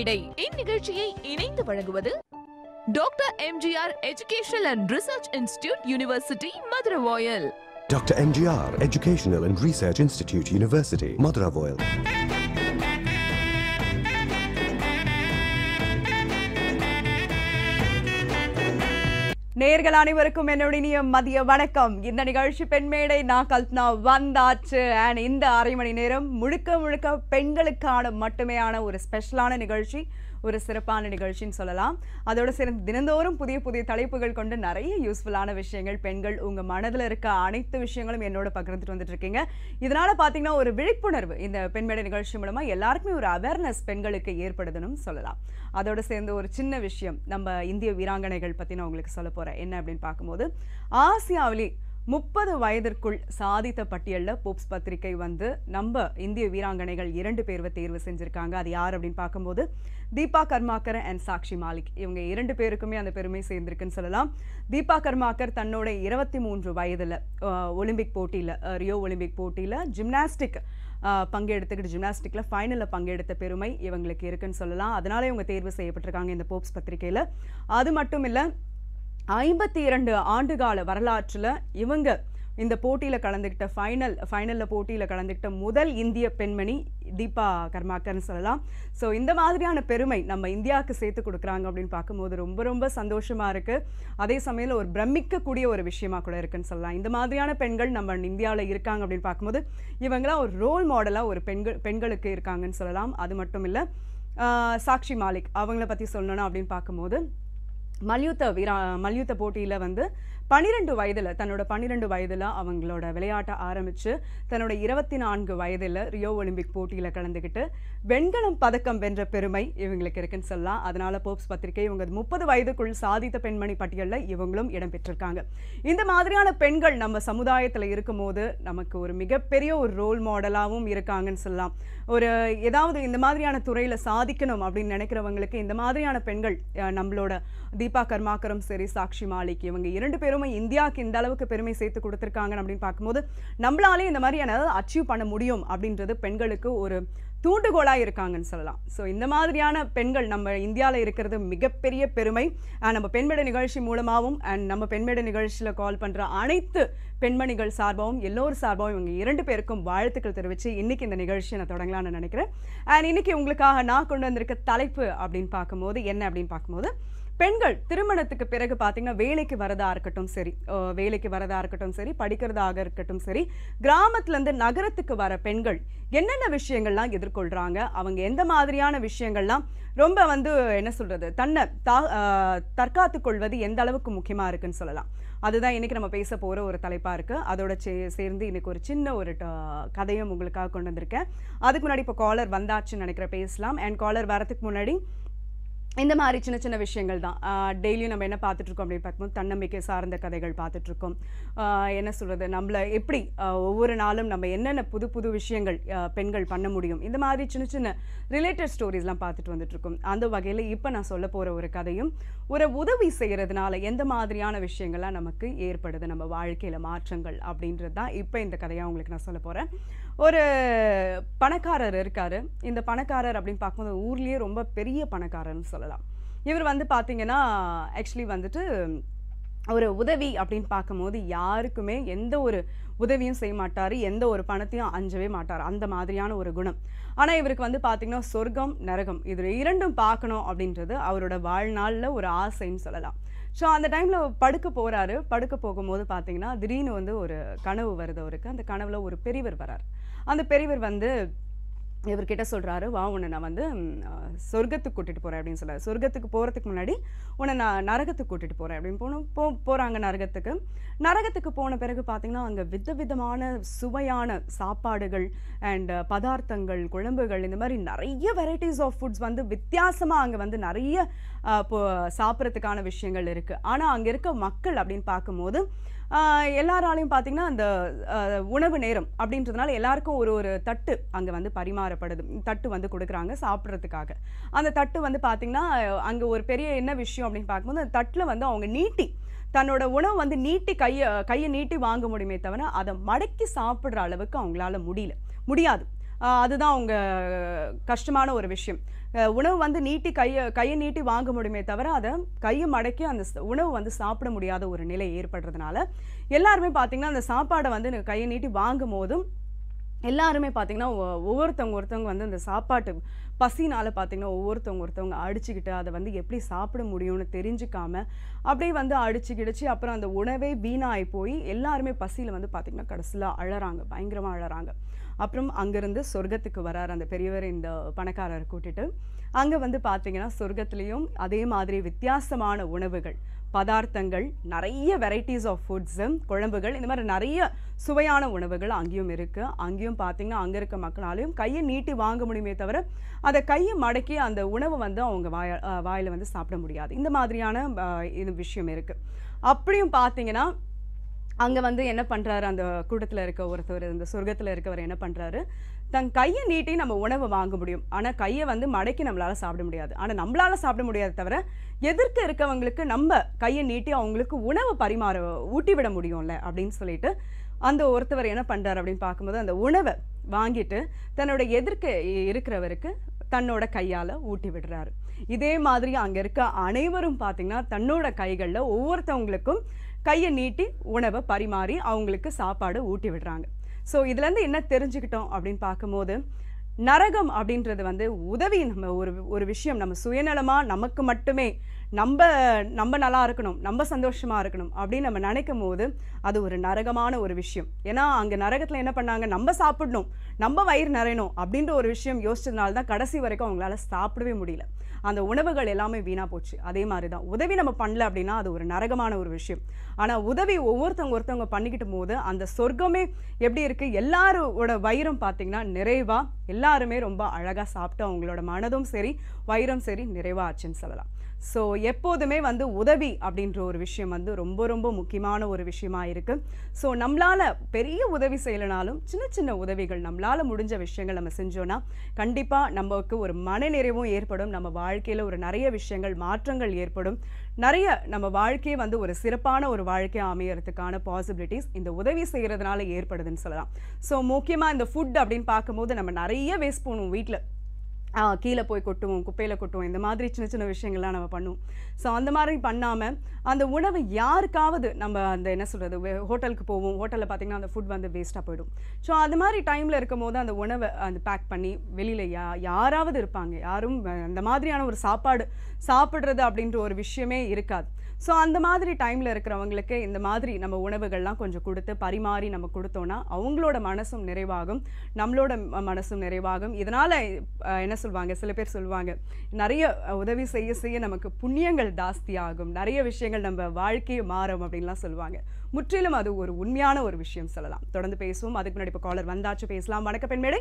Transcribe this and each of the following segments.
பெண்மேடை இந்நிகழ்ச்சியை இணைந்து வழங்குவது doctor MGR educational and research institute university Maduravoyal Dr. MGR Educational and Research Institute University, Madurai. நேர்கள் அனைவருக்கும் என்னோட இனிய மதிய வணக்கம் இந்த நிகழ்ச்சி பெண்மேடை நான் கல்பனா வந்தாச்சு அண்ட் இந்த அரை மணி நேரம் முழுக்க முழுக்க பெண்களுக்கான மட்டுமேயான ஒரு ஸ்பெஷலான நிகழ்ச்சி ஒரு சிறப்பான நிகழ்ச்சின்னு சொல்லலாம் அதோட சேர்ந்து தினந்தோறும் புதிய புதிய தலைப்புகள் கொண்டு நிறைய யூஸ்ஃபுல்லான விஷயங்கள் பெண்கள் உங்க மனதில் இருக்க அனைத்து விஷயங்களும் என்னோட பகிர்ந்துட்டு வந்துட்டு இருக்கீங்க இதனால பார்த்தீங்கன்னா ஒரு விழிப்புணர்வு இந்த பெண்மேடை நிகழ்ச்சி மூலமா எல்லாருக்குமே ஒரு அவேர்னஸ் பெண்களுக்கு ஏற்படுதுன்னு சொல்லலாம் அதோட சேர்ந்து ஒரு சின்ன விஷயம் நம்ம இந்திய வீராங்கனைகள் பற்றி நான் உங்களுக்கு சொல்ல போகிறேன் என்ன அப்படின்னு பார்க்கும்போது ஆசியாவிலே முப்பது வயதிற்குள் சாதித்த பட்டியலில் போப்ஸ் பத்திரிகை வந்து நம்ம இந்திய வீராங்கனைகள் இரண்டு பேர்வை தேர்வு செஞ்சுருக்காங்க அது யார் அப்படின்னு பார்க்கும்போது தீபா கர்மாக்கர் அண்ட் சாக்ஷி மாலிக் இவங்க இரண்டு பேருக்குமே அந்த பெருமை சேர்ந்திருக்குன்னு சொல்லலாம் தீபா கர்மாக்கர் தன்னோட இருபத்தி மூன்று வயதில் ஒலிம்பிக் போட்டியில் ரியோ ஒலிம்பிக் போட்டியில் ஜிம்னாஸ்டிக் ஆஹ் பங்கெடுத்துக்கிட்டு ஜிம்னாஸ்டிக்கில் ஃபைனலில் பங்கெடுத்த பெருமை இவங்களுக்கு இருக்குன்னு சொல்லலாம் அதனால இவங்க தேர்வு செய்யப்பட்டிருக்காங்க இந்த போப்ஸ் பத்திரிகையில் அது மட்டும் இல்லை ஐம்பத்தி இரண்டு ஆண்டுகால வரலாற்றில் இவங்க இந்த போட்டியில் கலந்துக்கிட்ட ஃபைனல் ஃபைனலில் போட்டியில் கலந்துக்கிட்ட முதல் இந்திய பெண்மணி தீபா கர்மாக்கர்னு சொல்லலாம் ஸோ இந்த மாதிரியான பெருமை நம்ம இந்தியாவுக்கு சேர்த்து கொடுக்குறாங்க அப்படின்னு பார்க்கும்போது ரொம்ப ரொம்ப சந்தோஷமாக இருக்குது அதே சமயம் ஒரு பிரமிக்கக்கூடிய ஒரு விஷயமா கூட இருக்குன்னு சொல்லலாம் இந்த மாதிரியான பெண்கள் நம்ம இந்தியாவில் இருக்காங்க அப்படின்னு பார்க்கும்போது இவங்களாம் ஒரு ரோல் மாடலாக ஒரு பெண்கள் பெண்களுக்கு இருக்காங்கன்னு சொல்லலாம் அது மட்டும் இல்லை சாக்ஷி மாலிக் அவங்கள பற்றி சொல்லணும் அப்படின்னு பார்க்கும்போது மல்யுத்த வீரா மல்யுத்த போட்டியில் வந்து பன்னிரெண்டு வயதில் தன்னோட பன்னிரெண்டு வயதில் அவங்களோட விளையாட்டை ஆரம்பித்து தன்னோட இருபத்தி நான்கு வயதில் ரியோ ஒலிம்பிக் போட்டியில் கலந்துக்கிட்டு வெண்கலம் பதக்கம் வென்ற பெருமை இவங்களுக்கு இருக்குன்னு சொல்லலாம் அதனால போப்ஸ் பத்திரிகை இவங்க முப்பது வயதுக்குள் சாதித்த பெண்மணி பட்டியலில் இவங்களும் இடம்பெற்றிருக்காங்க இந்த மாதிரியான பெண்கள் நம்ம சமுதாயத்தில் இருக்கும்போது நமக்கு ஒரு மிகப்பெரிய ஒரு ரோல் மாடலாகவும் இருக்காங்கன்னு சொல்லலாம் ஒரு ஏதாவது இந்த மாதிரியான துறையில் சாதிக்கணும் அப்படின்னு நினைக்கிறவங்களுக்கு இந்த மாதிரியான பெண்கள் அஹ், நம்மளோட தீபா கர்மாக்கரும் சரி சாக்ஷி மாலிக் இவங்க இரண்டு பேருமே இந்தியாவுக்கு இந்த அளவுக்கு பெருமை சேர்த்து கொடுத்துருக்காங்க அப்படின்னு பார்க்கும்போது நம்மளாலே இந்த மாதிரியான அச்சீவ் பண்ண முடியும் அப்படின்றது பெண்களுக்கு ஒரு தூண்டுகோலாக இருக்காங்கன்னு சொல்லலாம் ஸோ இந்த மாதிரியான பெண்கள் நம்ம இந்தியாவில் இருக்கிறது மிகப்பெரிய பெருமை அண்ட் நம்ம பெண்மேடை நிகழ்ச்சி மூலமாகவும் அண்ட் நம்ம பெண்மேடை நிகழ்ச்சியில் கால் பண்ணுற அனைத்து பெண்மணிகள் சார்பாகவும் எல்லோரும் சார்பாகவும் இவங்க இரண்டு பேருக்கும் வாழ்த்துக்கள் தெரிவித்து இன்னைக்கு இந்த நிகழ்ச்சியை நான் தொடங்கலாம்னு நினைக்கிறேன் அண்ட் இன்னைக்கு உங்களுக்காக நான் கொண்டு வந்திருக்க தலைப்பு அப்படின்னு பார்க்கும்போது என்ன அப்படின்னு பார்க்கும்போது பெண்கள் திருமணத்துக்கு பிறகு பார்த்தீங்கன்னா வேலைக்கு வரதா இருக்கட்டும் சரி அஹ் வேலைக்கு வரதா இருக்கட்டும் சரி படிக்கிறதாக இருக்கட்டும் சரி கிராமத்துலேருந்து நகரத்துக்கு வர பெண்கள் என்னென்ன விஷயங்கள்லாம் எதிர்கொள்கிறாங்க அவங்க எந்த மாதிரியான விஷயங்கள்லாம் ரொம்ப வந்து என்ன சொல்கிறது தன்னை தா அஹ் தற்காத்துக் கொள்வது எந்த அளவுக்கு முக்கியமாக இருக்குன்னு சொல்லலாம் அதுதான் இன்னைக்கு நம்ம பேச போகிற ஒரு தலைப்பாக இருக்குது அதோட சே சேர்ந்து இன்னைக்கு ஒரு சின்ன ஒரு ட- கதையும் உங்களுக்காக கொண்டு வந்திருக்கேன் அதுக்கு முன்னாடி இப்போ காலர் வந்தாச்சுன்னு நினைக்கிறேன் பேசலாம் அண்ட் காலர் வரதுக்கு முன்னாடி இந்த மாதிரி சின்ன சின்ன விஷயங்கள் தான் டெய்லியும் நம்ம என்ன பார்த்துட்டு இருக்கோம் அப்படின்னு பார்க்கும்போது தன்னம்பிக்கை சார்ந்த கதைகள் பார்த்துட்டு இருக்கோம் ஆஹ் என்ன சொல்கிறது நம்மளை எப்படி ஆஹ் ஒவ்வொரு நாளும் நம்ம என்னென்ன புது புது விஷயங்கள் ஆஹ் பெண்கள் பண்ண முடியும் இந்த மாதிரி சின்ன சின்ன ரிலேட்டட் ஸ்டோரிஸ்லாம் பார்த்துட்டு வந்துட்டு இருக்கோம் அந்த வகையில் இப்போ நான் சொல்ல போகிற ஒரு கதையும் ஒரு உதவி செய்கிறதுனால எந்த மாதிரியான விஷயங்கள்லாம் நமக்கு ஏற்படுது நம்ம வாழ்க்கையில் மாற்றங்கள் அப்படின்றது தான் இப்போ இந்த கதையாக உங்களுக்கு நான் சொல்ல போகிறேன் ஒரு பணக்காரர் இருக்காரு இந்த பணக்காரர் அப்படின்னு பார்க்கும்போது ஊர்லேயே ரொம்ப பெரிய பணக்காரர்னு சொல்லலாம் இவர் வந்து பார்த்தீங்கன்னா ஆக்சுவலி வந்துட்டு ஒரு உதவி அப்படின்னு பார்க்கும்போது யாருக்குமே எந்த ஒரு உதவியும் செய்ய மாட்டார் எந்த ஒரு பணத்தையும் அஞ்சவே மாட்டார் அந்த மாதிரியான ஒரு குணம் ஆனால் இவருக்கு வந்து பார்த்தீங்கன்னா சொர்க்கம் நரகம் இது இரண்டும் பார்க்கணும் அப்படின்றது அவரோட வாழ்நாளில் ஒரு ஆசைன்னு சொல்லலாம் ஸோ அந்த டைமில் படுக்க போகிறாரு படுக்க போகும்போது பார்த்தீங்கன்னா திடீர்னு வந்து ஒரு கனவு வருது அவருக்கு அந்த கனவுல ஒரு பெரியவர் வரார் அந்த பெரியவர் வந்து இவர்கிட்ட சொல்கிறாரு வா உன்னை நான் வந்து ம், அஹ், சொர்க்கத்துக்கு கூட்டிகிட்டு போகிறேன் அப்படின்னு சொல்றாரு சொர்க்கத்துக்கு போகிறதுக்கு முன்னாடி உன்னை நான் நரகத்துக்கு கூட்டிகிட்டு போகிறேன் அப்படின்னு போகணும் போ போகிறாங்க நரகத்துக்கு நரகத்துக்கு போன பிறகு பார்த்தீங்கன்னா அங்கே விதவிதமான சுவையான சாப்பாடுகள் அண்ட் பதார்த்தங்கள் குழம்புகள் இந்த மாதிரி நிறைய வெரைட்டிஸ் ஆஃப் ஃபுட்ஸ் வந்து வித்தியாசமாக அங்கே வந்து நிறைய அஹ், இப்போ சாப்பிட்றதுக்கான விஷயங்கள் இருக்குது ஆனால் அங்கே இருக்க மக்கள் அப்படின்னு பார்க்கும்போது ஆஹ் எல்லாராலையும் பார்த்தீங்கன்னா அந்த ஆஹ் உணவு நேரம் அப்படின்றதுனால எல்லாருக்கும் ஒரு ஒரு தட்டு அங்கே வந்து பரிமாறப்படுது தட்டு வந்து கொடுக்குறாங்க சாப்பிட்றதுக்காக அந்த தட்டு வந்து பார்த்தீங்கன்னா அங்கே ஒரு பெரிய என்ன விஷயம் அப்படின்னு பார்க்கும்போது அந்த தட்டில் வந்து அவங்க நீட்டி தன்னோட உணவு வந்து நீட்டி கையை கையை நீட்டி வாங்க முடியுமே தவிர அதை மடக்கி சாப்பிட்ற அளவுக்கு அவங்களால முடியல முடியாது ஆஹ் அதுதான் அவங்க கஷ்டமான ஒரு விஷயம் அஹ் உணவு வந்து நீட்டி கையை கையை நீட்டி வாங்க முடியுமே தவிர அதை கையை மடக்கி அந்த ச- உணவு வந்து சாப்பிட முடியாத ஒரு நிலை ஏற்படுறதுனால எல்லாருமே பார்த்தீங்கன்னா அந்த சாப்பாடை வந்து கையை நீட்டி வாங்கும் போதும் எல்லாருமே பார்த்தீங்கன்னா ஒ- ஒவ்வொருத்தவங்க ஒருத்தவங்க வந்து அந்த சாப்பாட்டு பசினால பார்த்தீங்கன்னா ஒவ்வொருத்தவங்க ஒருத்தவங்க அடிச்சுக்கிட்டு அதை வந்து எப்படி சாப்பிட முடியும்னு தெரிஞ்சுக்காம அப்படியே வந்து அடிச்சு கிடிச்சு அப்புறம் அந்த உணவே வீணாகி போய் எல்லாருமே பசியில் வந்து பார்த்தீங்கன்னா கடைசியில் அழறாங்க பயங்கரமாக அழறாங்க அப்புறம் அங்கேருந்து சொர்க்கத்துக்கு வரார் அந்த பெரியவர் இந்த பணக்காரரை கூட்டிட்டு அங்கே வந்து பார்த்தீங்கன்னா சொர்க்கத்துலேயும் அதே மாதிரி வித்தியாசமான உணவுகள் பதார்த்தங்கள் நிறைய வெரைட்டிஸ் ஆஃப் ஃபுட்ஸு குழம்புகள் இந்த மாதிரி நிறைய சுவையான உணவுகள் அங்கேயும் இருக்குது அங்கேயும் பார்த்தீங்கன்னா அங்கே இருக்க மக்களாலையும் கையை நீட்டி வாங்க முடியுமே தவிர அதை கையை மடக்கி அந்த உணவை வந்து அவங்க வாய வாயில் வந்து சாப்பிட முடியாது இந்த மாதிரியான அஹ், இது விஷயம் இருக்குது அப்படியும் பார்த்தீங்கன்னா அங்கே வந்து என்ன பண்ணுறாரு அந்த கூட்டத்தில் இருக்க ஒருத்தர் இந்த சொர்க்கத்தில் இருக்கவர் என்ன பண்ணுறாரு தன் கையை நீட்டி நம்ம உணவை வாங்க முடியும் ஆனால் கையை வந்து மடக்கி நம்மளால சாப்பிட முடியாது ஆனால் நம்மளால சாப்பிட முடியாது தவிர எதிர்க்க இருக்கவங்களுக்கு நம்ம கையை நீட்டி அவங்களுக்கு உணவு பரிமாற ஊட்டி விட முடியும்ல அப்படின்னு சொல்லிட்டு அந்த ஒருத்தவர் என்ன பண்ணுறாரு அப்படின்னு பார்க்கும்போது அந்த உணவை வாங்கிட்டு தன்னோட எதிர்க்க இருக்கிறவருக்கு தன்னோட கையால் ஊட்டி விடுறாரு இதே மாதிரி அங்கே இருக்க அனைவரும் பார்த்தீங்கன்னா தன்னோட கைகளில் ஒவ்வொருத்தவங்களுக்கும் கையை நீட்டி உணவை பரிமாறி அவங்களுக்கு சாப்பாடு ஊட்டி விடுறாங்க ஸோ இதுலேருந்து என்ன தெரிஞ்சுக்கிட்டோம் அப்படின்னு பார்க்கும்போது நரகம் அப்படின்றது வந்து உதவி நம்ம ஒரு ஒரு விஷயம் நம்ம சுயநலமாக நமக்கு மட்டுமே நம்ம நம்ம நல்லா இருக்கணும் நம்ம சந்தோஷமா இருக்கணும் அப்படின்னு நம்ம நினைக்கும் போது அது ஒரு நரகமான ஒரு விஷயம் ஏன்னா அங்கே நரகத்தில் என்ன பண்ணாங்க நம்ம சாப்பிடணும் நம்ம வயிறு நிறையணும் அப்படின்ற ஒரு விஷயம் யோசிச்சதுனால தான் கடைசி வரைக்கும் அவங்களால சாப்பிடவே முடியல அந்த உணவுகள் எல்லாமே வீணாக போச்சு அதே மாதிரி தான் உதவி நம்ம பண்ணல அப்படின்னா அது ஒரு நரகமான ஒரு விஷயம் ஆனால் உதவி ஒவ்வொருத்தவங்க ஒருத்தவங்க பண்ணிக்கிட்டு போது அந்த சொர்க்கமே எப்படி இருக்குது எல்லாரோட வயிறும் பார்த்தீங்கன்னா நிறைவாக எல்லாருமே ரொம்ப அழகாக சாப்பிட்டு அவங்களோட மனதும் சரி வயிறும் சரி நிறைவாச்சுன்னு சொல்லலாம் ஸோ எப்போதுமே வந்து உதவி அப்படின்ற ஒரு விஷயம் வந்து ரொம்ப ரொம்ப முக்கியமான ஒரு விஷயமா இருக்கு ஸோ நம்மளால பெரிய உதவி செய்யலைனாலும் சின்ன சின்ன உதவிகள் நம்மளால முடிஞ்ச விஷயங்கள் நம்ம செஞ்சோன்னா கண்டிப்பாக நமக்கு ஒரு மனநிறைவும் ஏற்படும் நம்ம வாழ்க்கையில் ஒரு நிறைய விஷயங்கள் மாற்றங்கள் ஏற்படும் நிறைய நம்ம வாழ்க்கையை வந்து ஒரு சிறப்பான ஒரு வாழ்க்கையை அமையறதுக்கான பாசிபிலிட்டிஸ் இந்த உதவி செய்கிறதுனால ஏற்படுதுன்னு சொல்லலாம் ஸோ முக்கியமாக இந்த ஃபுட் அப்படின்னு பார்க்கும்போது நம்ம நிறைய வேஸ்ட் பண்ணுவோம் வீட்டில் ஆ, கீழே போய் கொட்டுவோம் குப்பையில் கொட்டுவோம் இந்த மாதிரி சின்ன சின்ன விஷயங்கள்லாம் நம்ம பண்ணுவோம் ஸோ அந்த மாதிரி பண்ணாமல் அந்த உணவு யாருக்காவது நம்ம அந்த என்ன சொல்கிறது ஹோட்டலுக்கு போவோம் ஹோட்டலில் பார்த்தீங்கன்னா அந்த ஃபுட் வந்து வேஸ்ட்டாக போயிடும் ஸோ அந்த மாதிரி டைமில் இருக்கும் போது அந்த உணவை அந்த பேக் பண்ணி வெளியில் யா யாராவது இருப்பாங்க யாரும் அஹ், அந்த மாதிரியான ஒரு சாப்பாடு சாப்பிட்றது அப்படின்ற ஒரு விஷயமே இருக்காது ஸோ அந்த மாதிரி டைமில் இருக்கிறவங்களுக்கு இந்த மாதிரி நம்ம உணவுகள்லாம் கொஞ்சம் கொடுத்து பரிமாறி நம்ம கொடுத்தோன்னா அவங்களோட மனசும் நிறைவாகும் நம்மளோட ம- மனசும் நிறைவாகும் இதனால் என்ன சொல்லுவாங்க சில பேர் சொல்லுவாங்க நிறைய அஹ், உதவி செய்ய செய்ய நமக்கு புண்ணியங்கள் ஜாஸ்தியாகும் நிறைய விஷயங்கள் நம்ம வாழ்க்கையை மாறும் அப்படின்லாம் சொல்லுவாங்க முற்றிலும் அது ஒரு உண்மையான ஒரு விஷயம் சொல்லலாம் தொடர்ந்து பேசுவோம் அதுக்கு முன்னாடி இப்போ காலர் வந்தாச்சு பேசலாம் வணக்கம் பெண்மேடை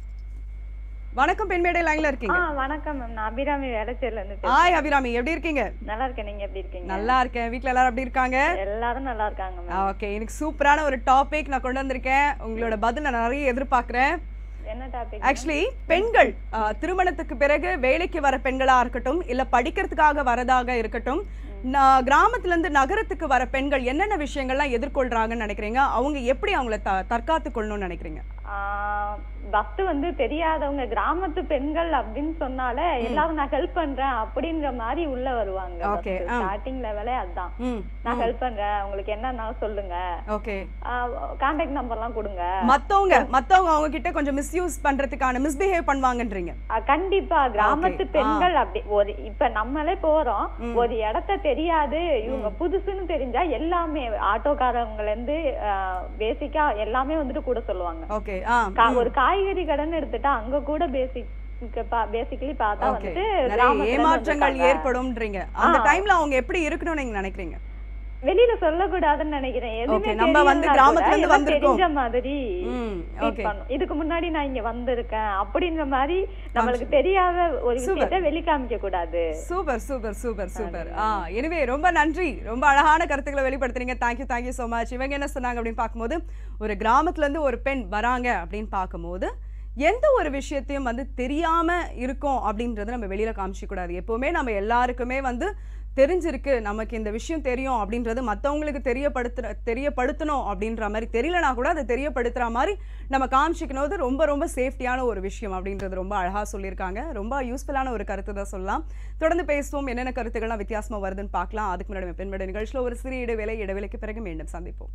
வணக்கம் பெண்மேடை லைன்ல ஆ இருக்கீங்க வணக்கம் மேம் நான் அபிராமி வேலைச்சேரில இருந்து பேசுறேன். ஹாய் அபிராமி எப்படி இருக்கீங்க நல்லா இருக்கேன் நீங்க எப்படி இருக்கீங்க நல்லா இருக்கேன் வீட்ல எல்லாரும் எப்படி இருக்காங்க எல்லாரும் நல்லா இருக்காங்க மேம் ஓகே எனக்கு சூப்பரான ஒரு டாபிக் நான் கொண்டு வந்திருக்கேன் உங்களோட பதில் நான் நிறைய எதிர்பார்க்குறேன் என்ன டாபிக் ஆக்சுவலி பெண்கள் ஆ, திருமணத்துக்கு பிறகு வேலைக்கு வர பெண்களா இருக்கட்டும் இல்ல படிக்கிறதுக்காக வரதாக இருக்கட்டும் நான் கிராமத்துல இருந்து நகரத்துக்கு வர பெண்கள் என்னென்ன விஷயங்கள்லாம் எதிர்கொள்றாங்கன்னு நினைக்கிறீங்க அவங்க எப்படி அவங்கள த தற்காத்து கொள்ளணும்னு நினைக்கிறீங்க ஃபர்ஸ்ட் வந்து தெரியாதவங்க கிராமத்து பெண்கள் அப்படின்னு சொன்னாலே எல்லாரும் நான் ஹெல்ப் பண்றேன் அப்படின்ற மாதிரி உள்ள வருவாங்க Okay, ஆ. ஸ்டார்டிங் லெவலே அதுதான் ம் நான் ஹெல்ப் பண்றேன் உங்களுக்கு என்னன்னாலும் சொல்லுங்க ஓகே கான்டாக்ட் நம்பர்லாம் கொடுங்க மத்தவங்க மத்தவங்க அவங்க கிட்ட கொஞ்சம் மிஸ்யூஸ் பண்றதுக்கான மிஸ்பிஹேவ் பண்ணுவாங்கன்றீங்க ஆ, கண்டிப்பா கிராமத்து Okay, பெண்கள் அப்படி ஒரு இப்ப நம்மளே போறோம் ம். ஒரு இடத்த தெரியாது இவங்க புதுசுன்னு தெரிஞ்சா எல்லாமே ஆட்டோக்காரவங்கல இருந்து பேசிக்கா எல்லாமே வந்துட்டு கூட சொல்லுவாங்க ஓகே ஆ கா- ஒரு காய்கறி கடைன்னு எடுத்துட்டா அங்க கூட பேசிக் பேசிக்கலி பார்த்தா ஓகே வந்துட்டு நிறைய கிராமத்துல இருந்து ஏமாற்றங்கள் வந்திருக்காங்க. ஏற்படும்ன்றீங்க அந்த ஆ. டைம்ல அவங்க எப்படி இருக்கணும்னு நீங்க நினைக்கிறீங்க வெளியில சொல்லக்கூடாதுன்னு நினைக்கிறேன் எதுவுமே Okay, நம்ம வந்து தெரியலனா கிராமத்துல கூட இருந்து ஏதோ வந்திருக்கோம். தெரிஞ்ச மாதிரி ம் treat ஓகே பண்ணணும். இதுக்கு முன்னாடி நான் இங்க வந்திருக்கேன் அப்படின்ற மாதிரி நம்மளுக்கு தெரியாத ஒரு Super. விஷயத்த வெளிக்காமிக்க கூடாது சூப்பர் சூப்பர் சூப்பர் சூப்பர் ஆ எனவே ரொம்ப நன்றி ரொம்ப அழகான கருத்துக்களை வெளிப்படுத்துறீங்க தேங்க்யூ தேங்க்யூ ஸோ மச் இவங்க என்ன சொன்னாங்க அப்படின்னு பார்க்கும்போது ஒரு கிராமத்துல இருந்து ஒரு பெண் வராங்க அப்படின்னு பார்க்கும்போது எந்த ஒரு விஷயத்தையும் வந்து தெரியாம இருக்கோம் அப்படின்றத நம்ம வெளியில காமிச்சிக்க கூடாது எப்பவுமே நம்ம எல்லாருக்குமே வந்து தெரிஞ்சிருக்கு நமக்கு இந்த விஷயம் தெரியும் அப்படின்றது மற்றவங்களுக்கு தெரியப்படுத்துற தெரியப்படுத்தணும் அப்படின்ற மாதிரி தெரியலனா கூட அதை தெரியப்படுத்துகிற மாதிரி நம்ம காமிச்சிக்கணும் ரொம்ப ரொம்ப சேஃப்டியான ஒரு விஷயம் அப்படின்றது ரொம்ப அழகாக சொல்லியிருக்காங்க ரொம்ப யூஸ்ஃபுல்லான ஒரு கருத்து தான் சொல்லலாம் தொடர்ந்து பேசுவோம் என்னென்ன கருத்துக்கள்லாம் வித்தியாசமாக வருதுன்னு பார்க்கலாம் அதுக்கு முன்னாடி பெண்மட நிகழ்ச்சியில் ஒரு சிறிய இடைவேளை இடைவேளைக்கு பிறகு மீண்டும் சந்திப்போம்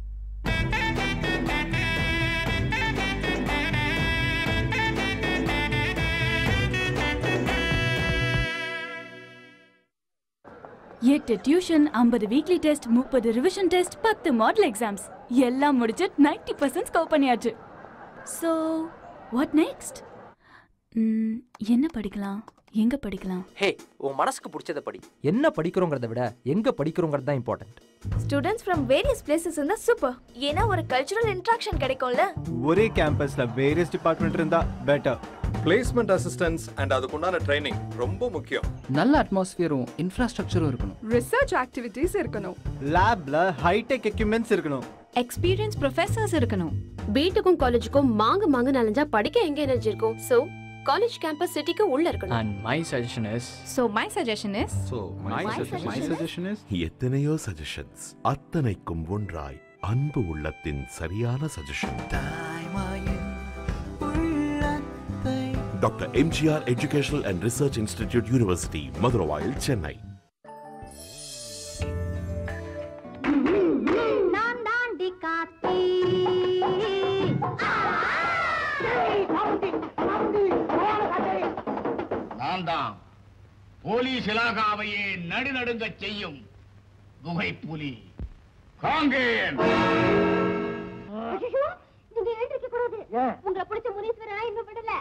எட்டு டியூஷன் ஐம்பது வீக்லி டெஸ்ட் முப்பது ரிவிஷன் டெஸ்ட் பத்து மாடல் எக்ஸாம்ஸ் எல்லாம் முடிச்சு நைன்டி பர்சன்ட் ஸ்கோர் பண்ணியாச்சு ஸோ வாட் நெக்ஸ்ட் என்ன படிக்கலாம் எங்க படிக்கலாம் ஹே உன் மனசுக்கு பிடிச்சத படி என்ன படிக்கிறோங்கிறத விட எங்க படிக்கிறோங்கிறது தான் important students from various places இருந்தா சூப்பர் ஏன்னா ஒரு கல்ச்சுரல் இன்ட்ராக்ஷன் கிடைக்கும்ல ஒரே கேம்பஸ்ல வேரியஸ் டிபார்ட்மெண்ட் இருந்தா பெட்டர் பிளேஸ்மெண்ட் அசிஸ்டன்ஸ் அண்ட் அதுக்குண்டான ட்ரைனிங் ரொம்ப முக்கியம் நல்ல அட்மாஸ்பியரும் இன்ஃப்ராஸ்ட்ரக்சரும் இருக்கணும் ரிசர்ச் ஆக்டிவிட்டீஸ் இருக்கணும் லேப்ல ஹைடெக் எக்யூப்மெண்ட்ஸ் இருக்கணும் எக்ஸ்பீரியன்ஸ் ப்ரொஃபசர்ஸ் இருக்கணும் வீட்டுக்கும் காலேஜுக்கும் மாங்கு மாங்கு நனைஞ்சா படிக்க எங்க எனர்ஜி இருக்கும் சோ காலேஜ் கேம்பஸ் சிட்டிக்கு உள்ள இருக்கணும் and my suggestion is so my suggestion is so my suggestion is எத்தனையோ சஜஷன்ஸ் அத்தனைக்கும் ஒன்றாய் அன்பு உள்ளத்தின் சரியான suggestion doctor MGR educational and research institute university Maduravoyal Chennai நான் தாண்டி காத்தி நான் தான் போலீஸ் இலாகாவையே நடுநடுங்கச் செய்யும் குகை புலி காங்கேயன் நீங்க எழுந்திருக்க கூடாது உங்களை பிடிச்ச முனீஸ்வரனா இன்னும் விடல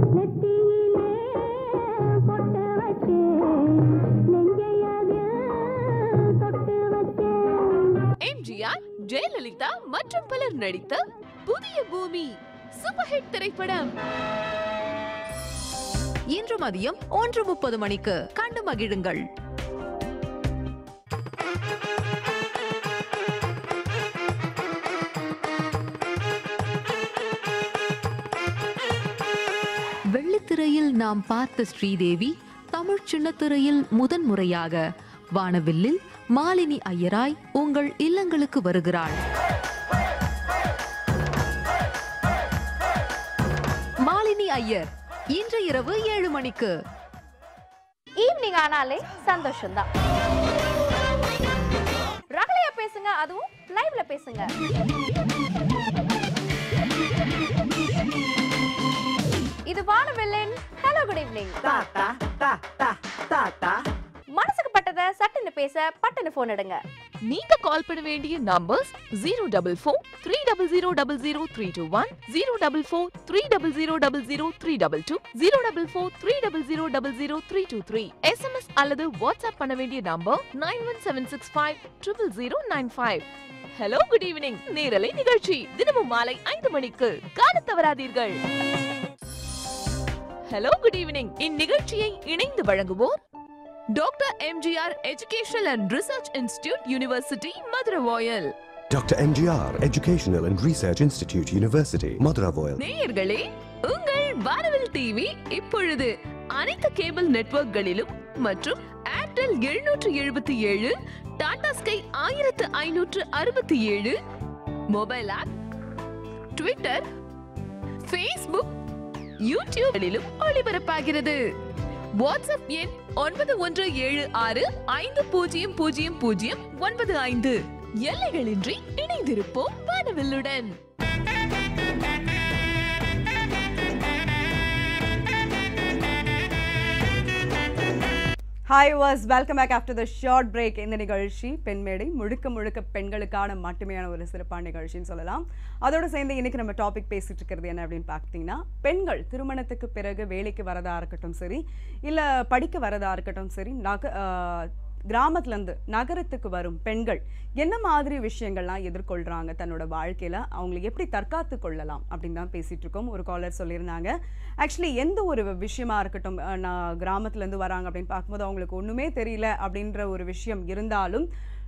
எம்ஜிஆர் ஜெயலலிதா மற்றும் பலர் நடித்த புதிய பூமி சூப்பர் ஹிட் திரைப்படம் இன்று மதியம் ஒன்று முப்பது மணிக்கு கண்டு மகிழுங்கள் வெள்ளித்திரையில் நாம் பார்த்த ஸ்ரீதேவி தமிழ் சின்னத்திரையில் முதன்முறையாக வானவில்லில் மாலினி ஐயராய் உங்கள் இல்லங்களுக்கு வருகிறாள் மாலினி ஐயர் இன்று இரவு ஏழு மணிக்கு ஈவினிங் ஆனாலே சந்தோஷம் தான் ரகலையா பேசுங்க அதுவும் லைவ்ல பேசுங்க இது வானவில்லின் ஹலோ குட் ஈவினிங் மனசுக்கு பட்டதை சட்டுன்னு பேச பட்டுன்னு போன் எடுங்க நீங்க கால் பண்ண வேண்டிய numbers zero double four three double zero double zero three two one zero double four three double zero double zero three double two zero double four three double zero double zero three two three SMS அல்லது WhatsApp பண்ண வேண்டிய number nine one seven six five triple zero nine five hello good evening நேரலை நிகழ்ச்சி தினமும் மாலை ஐந்து மணிக்கு காணத் தவறாதீர்கள் ஹலோ குட் ஈவினிங் இந்நிகழ்ச்சியை இணைந்து வழங்குவோர் doctor MGR educational and research institute university Maduravoyal Dr. MGR Educational and Research Institute University, Madurai. நேயர்களே உங்கள் வானவில் டிவி இப்பொழுது அனைத்து கேபிள் நெட்வொர்க்களிலும் மற்றும் ஏர்டெல் எழுநூற்று எழுபத்தி ஏழு டாடா ஸ்கை ஆயிரத்து ஐநூற்று அறுபத்தி ஏழு மொபைல் ஆப் ட்விட்டர் ஃபேஸ்புக் யூடியூபிலும் ஒளிபரப்பாகிறது வாட்ஸ்அப் எண் ஒன்பது ஒன்று ஏழு ஆறு ஐந்து பூஜ்ஜியம் பூஜ்ஜியம் பூஜ்ஜியம் ஒன்பது ஐந்து எல்லைகளின்றி இணைந்திருப்போம் வானவில்லுடன் ஹாய் வாஸ் welcome back after the short break இந்த நிகழ்ச்சி பெண்மேடை முழுக்க முழுக்க பெண்களுக்கான மட்டுமையான ஒரு சிறப்பான நிகழ்ச்சின்னு சொல்லலாம் அதோட சேர்ந்து இன்னைக்கு நம்ம டாபிக் பேசிட்டு இருக்கிறது என்ன அப்படின்னு பார்த்தீங்கன்னா பெண்கள் திருமணத்துக்கு பிறகு வேலைக்கு வரதா இருக்கட்டும் சரி இல்லை படிக்க வரதா இருக்கட்டும் சரி நக ஆஹ், கிராமத்துலேருந்து நகரத்துக்கு வரும் பெண்கள் என்ன மாதிரி விஷயங்கள்லாம் எதிர்கொள்கிறாங்க தன்னோட வாழ்க்கையில் அவங்களை எப்படி தற்காத்து கொள்ளலாம் அப்படின்னு தான் பேசிகிட்டு இருக்கோம் ஒரு காலர் சொல்லியிருந்தாங்க ஆக்சுவலி எந்த ஒரு விஷயமா இருக்கட்டும் அஹ், நான் கிராமத்துலேருந்து வராங்க அப்படின்னு பார்க்கும்போது அவங்களுக்கு ஒன்றுமே தெரியல அப்படின்ற ஒரு விஷயம் இருந்தாலும்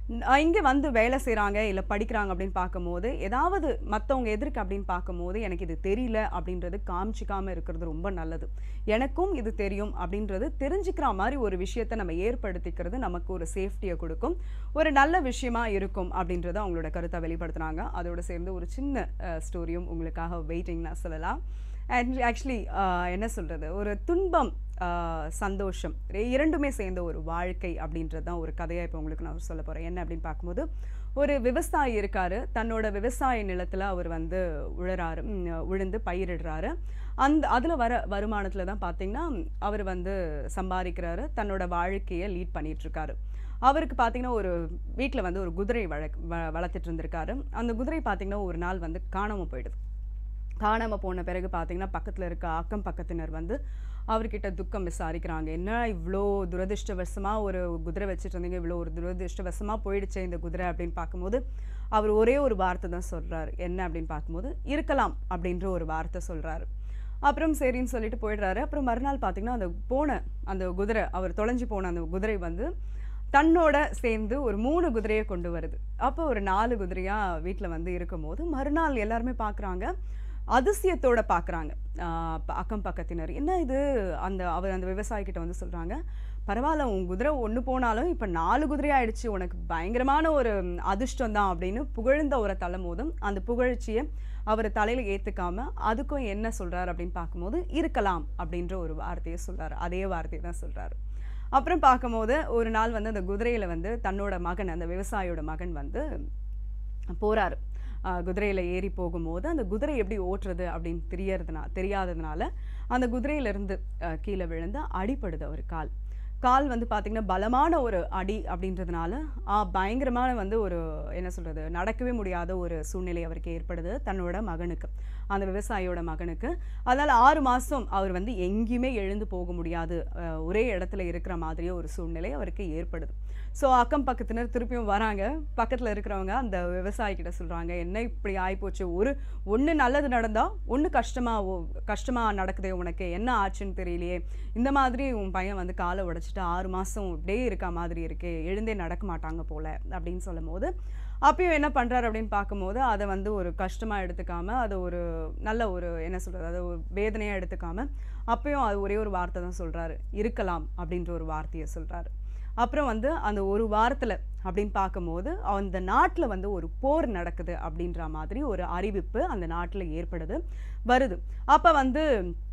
இங்கே வந்து வேலை செய்கிறாங்க இல்லை படிக்கிறாங்க அப்படின்னு பார்க்கும்போது ஏதாவது மற்றவங்க எதிர்க்கு அப்படின்னு பார்க்கும்போது எனக்கு இது தெரியல அப்படின்றது காமிச்சிக்காமல் இருக்கிறது ரொம்ப நல்லது எனக்கும் இது தெரியும் அப்படின்றது தெரிஞ்சுக்கிற மாதிரி ஒரு விஷயத்தை நம்ம ஏற்படுத்திக்கிறது நமக்கு ஒரு சேஃப்டியை கொடுக்கும் ஒரு நல்ல விஷயமா இருக்கும் அப்படின்றத அவங்களோட கருத்தை வெளிப்படுத்துனாங்க அதோட சேர்ந்து ஒரு சின்ன ஸ்டோரியும் உங்களுக்காக வெயிட்டிங் நான் சொல்லலாம் அண்ட் ஆக்சுவலி என்ன சொல்கிறது ஒரு துன்பம் ஆஹ், சந்தோஷம் ரெ- இரண்டுமே சேர்ந்த ஒரு வாழ்க்கை அப்படின்றது தான் ஒரு கதையாக இப்போ உங்களுக்கு நான் சொல்ல போகிறேன் என்ன அப்படின்னு பார்க்கும்போது ஒரு விவசாயி இருக்காரு தன்னோட விவசாய நிலத்தில் அவர் வந்து உழறாரு ம், உழுந்து பயிரிடுறாரு அந்த அதில் வர வருமானத்தில் தான் பார்த்தீங்கன்னா அவர் வந்து சம்பாதிக்கிறாரு தன்னோட வாழ்க்கையை லீட் பண்ணிட்டு இருக்காரு அவருக்கு பார்த்தீங்கன்னா ஒரு வீட்டில் வந்து ஒரு குதிரை வளர்க் வ வளர்த்துட்டு இருந்திருக்காரு அந்த குதிரை பார்த்தீங்கன்னா ஒரு நாள் வந்து காணாமல் போயிடுது காணாமல் போன பிறகு பார்த்தீங்கன்னா பக்கத்தில் இருக்க அக்கம் பக்கத்தினர் வந்து அவர்கிட்ட துக்கம் விசாரிக்கிறாங்க என்ன இவ்வளோ துரதிர்ஷ்டவசமாக ஒரு குதிரை வச்சுட்டு இருந்தீங்க இவ்வளோ ஒரு துரதிர்ஷ்டவசமாக போயிடுச்சே இந்த குதிரை அப்படின்னு பார்க்கும்போது அவர் ஒரே ஒரு வார்த்தை தான் சொல்கிறாரு என்ன அப்படின்னு பார்க்கும்போது இருக்கலாம் அப்படின்ற ஒரு வார்த்தை சொல்கிறாரு அப்புறம் சரின்னு சொல்லிட்டு போயிடுறாரு அப்புறம் மறுநாள் பார்த்தீங்கன்னா அந்த போன அந்த குதிரை அவர் தொலைஞ்சு போன அந்த குதிரை வந்து தன்னோட சேர்ந்து ஒரு மூணு குதிரையை கொண்டு வருது அப்போ ஒரு நாலு குதிரையாக வீட்டில் வந்து இருக்கும்போது மறுநாள் எல்லாருமே பார்க்குறாங்க அதிசயத்தோட பார்க்குறாங்க அக்கம் பக்கத்தினர் என்ன இது அந்த அவர் அந்த விவசாயிக்கிட்ட வந்து சொல்கிறாங்க பரவாயில்ல உன் குதிரை ஒன்று போனாலும் இப்போ நாலு குதிரை ஆயிடுச்சு உனக்கு பயங்கரமான ஒரு அதிர்ஷ்டம் தான் அப்படின்னு புகழ்ந்த ஒரு தலைமோதும் அந்த புகழ்ச்சியை அவர் தலையில் ஏற்றுக்காம அதுக்கும் என்ன சொல்கிறார் அப்படின்னு பார்க்கும்போது இருக்கலாம் அப்படின்ற ஒரு வார்த்தையை சொல்கிறார் அதே வார்த்தையை தான் சொல்கிறாரு அப்புறம் பார்க்கும்போது ஒரு நாள் வந்து அந்த குதிரையில் வந்து தன்னோட மகன் அந்த விவசாயியோட மகன் வந்து போகிறாரு குதிரையில் ஏறி போகும்போது அந்த குதிரை எப்படி ஓட்டுறது அப்படின்னு தெரியறதுனா தெரியாததுனால அந்த குதிரையிலேருந்து கீழே விழுந்து அடிப்படுது அவர் கால் கால் வந்து பார்த்திங்கன்னா பலமான ஒரு அடி அப்படின்றதுனால ஆ, பயங்கரமான வந்து ஒரு என்ன சொல்கிறது நடக்கவே முடியாத ஒரு சூழ்நிலை அவருக்கு ஏற்படுது தன்னோட மகனுக்கு அந்த விவசாயியோட மகனுக்கு அதனால் ஆறு மாதம் அவர் வந்து எங்கேயுமே எழுந்து போக முடியாது அஹ், ஒரே இடத்துல இருக்கிற மாதிரியே ஒரு சூழ்நிலை அவருக்கு ஏற்படுது ஸோ அக்கம் பக்கத்தினர் திருப்பியும் வராங்க பக்கத்தில் இருக்கிறவங்க அந்த விவசாயி கிட்ட சொல்கிறாங்க என்ன இப்படி ஆகிப்போச்சு ஒரு ஒன்று நல்லது நடந்தால் ஒன்று கஷ்டமாக கஷ்டமாக நடக்குதே உனக்கு என்ன ஆச்சுன்னு தெரியலையே இந்த மாதிரி உன் பையன் வந்து காலை உடைச்சிட்டு ஆறு மாதம் இப்படியே இருக்க மாதிரி இருக்கே எழுந்தே நடக்க மாட்டாங்க போல அப்படின்னு சொல்லும் போது அப்பயும் என்ன பண்ணுறாரு அப்படின்னு பார்க்கும்போது அதை வந்து ஒரு கஷ்டமாக எடுத்துக்காம அதை ஒரு நல்ல ஒரு என்ன சொல்கிறது அதை ஒரு வேதனையாக எடுத்துக்காம அப்பயும் அது ஒரே ஒரு வார்த்தை தான் சொல்கிறாரு இருக்கலாம் அப்படின்ற ஒரு வார்த்தையை சொல்கிறாரு அப்புறம் வந்து அந்த ஒரு வாரத்தில் அப்படின்னு பார்க்கும்போது அந்த நாட்டில் வந்து ஒரு போர் நடக்குது அப்படின்ற மாதிரி ஒரு அறிவிப்பு அந்த நாட்டில் ஏற்படுது வருது அப்போ வந்து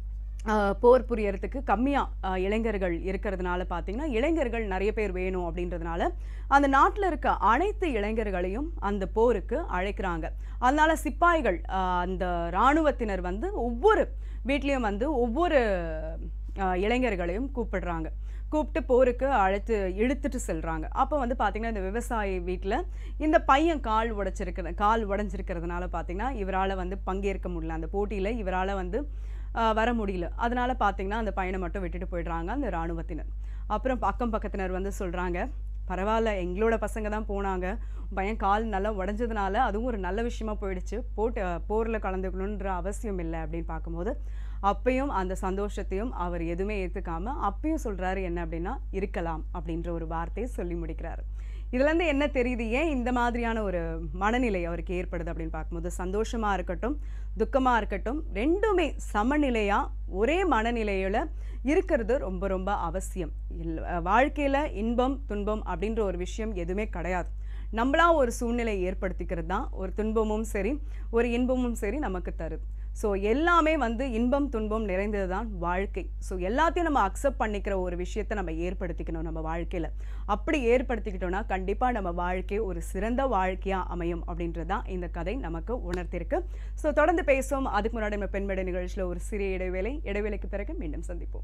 ஆஹ், போர் புரியறதுக்கு கம்மியாக இளைஞர்கள் இருக்கிறதுனால பார்த்தீங்கன்னா இளைஞர்கள் நிறைய பேர் வேணும் அப்படின்றதுனால அந்த நாட்டில் இருக்க அனைத்து இளைஞர்களையும் அந்த போருக்கு அழைக்கிறாங்க அதனால சிப்பாய்கள் ஆஹ், அந்த இராணுவத்தினர் வந்து ஒவ்வொரு வீட்லேயும் வந்து ஒவ்வொரு ஆஹ், இளைஞர்களையும் கூப்பிடுறாங்க கூப்பிட்டு போருக்கு அழைத்து இழுத்துட்டு செல்றாங்க அப்போ வந்து பார்த்தீங்கன்னா இந்த விவசாயி வீட்டில் இந்த பையன் கால் உடைச்சிருக்கிற கால் உடைஞ்சிருக்கிறதுனால பார்த்தீங்கன்னா இவரால் வந்து பங்கேற்க முடியல அந்த போட்டியில் இவரால் வந்து ஆஹ், வர முடியல அதனால பார்த்தீங்கன்னா அந்த பையனை மட்டும் விட்டுட்டு போயிடுறாங்க அந்த இராணுவத்தினர் அப்புறம் அக்கம் பக்கத்தினர் வந்து சொல்கிறாங்க பரவாயில்ல எங்களோட பசங்க தான் போனாங்க பையன் கால் நல்லா உடஞ்சதுனால அதுவும் ஒரு நல்ல விஷயமா போயிடுச்சு போட்டு போரில் கலந்துக்கணுன்ற அவசியம் இல்லை அப்படின்னு பார்க்கும்போது அப்பயும் அந்த சந்தோஷத்தையும் அவர் எதுவுமே ஏற்றுக்காம அப்பயும் சொல்கிறாரு என்ன அப்படின்னா இருக்கலாம் அப்படின்ற ஒரு வார்த்தையை சொல்லி முடிக்கிறாரு இதுலேருந்து என்ன தெரியுது ஏன் இந்த மாதிரியான ஒரு மனநிலை அவருக்கு ஏற்படுது அப்படின்னு பார்க்கும்போது சந்தோஷமாக இருக்கட்டும் துக்கமாக இருக்கட்டும் ரெண்டுமே சமநிலையாக ஒரே மனநிலையில் இருக்கிறது ரொம்ப ரொம்ப அவசியம் இல்ல வாழ்க்கையில் இன்பம் துன்பம் அப்படின்ற ஒரு விஷயம் எதுவுமே கிடையாது நம்மளா ஒரு சூழ்நிலை ஏற்படுத்திக்கிறது தான் ஒரு துன்பமும் சரி ஒரு இன்பமும் சரி நமக்கு தருது ஸோ எல்லாமே வந்து இன்பம் துன்பம் நிறைந்தது தான் வாழ்க்கை ஸோ எல்லாத்தையும் நம்ம அக்செப்ட் பண்ணிக்கிற ஒரு விஷயத்தை நம்ம ஏற்படுத்திக்கணும் நம்ம வாழ்க்கையில் அப்படி ஏற்படுத்திக்கிட்டோம்னா கண்டிப்பாக நம்ம வாழ்க்கை ஒரு சிறந்த வாழ்க்கையாக அமையும் அப்படின்றது தான் இந்த கதை நமக்கு உணர்த்திருக்கு ஸோ தொடர்ந்து பேசுவோம் அதுக்கு முன்னாடி நம்ம பெண்மடை நிகழ்ச்சியில் ஒரு சிறிய இடைவேளை இடைவேளைக்கு பிறகு மீண்டும் சந்திப்போம்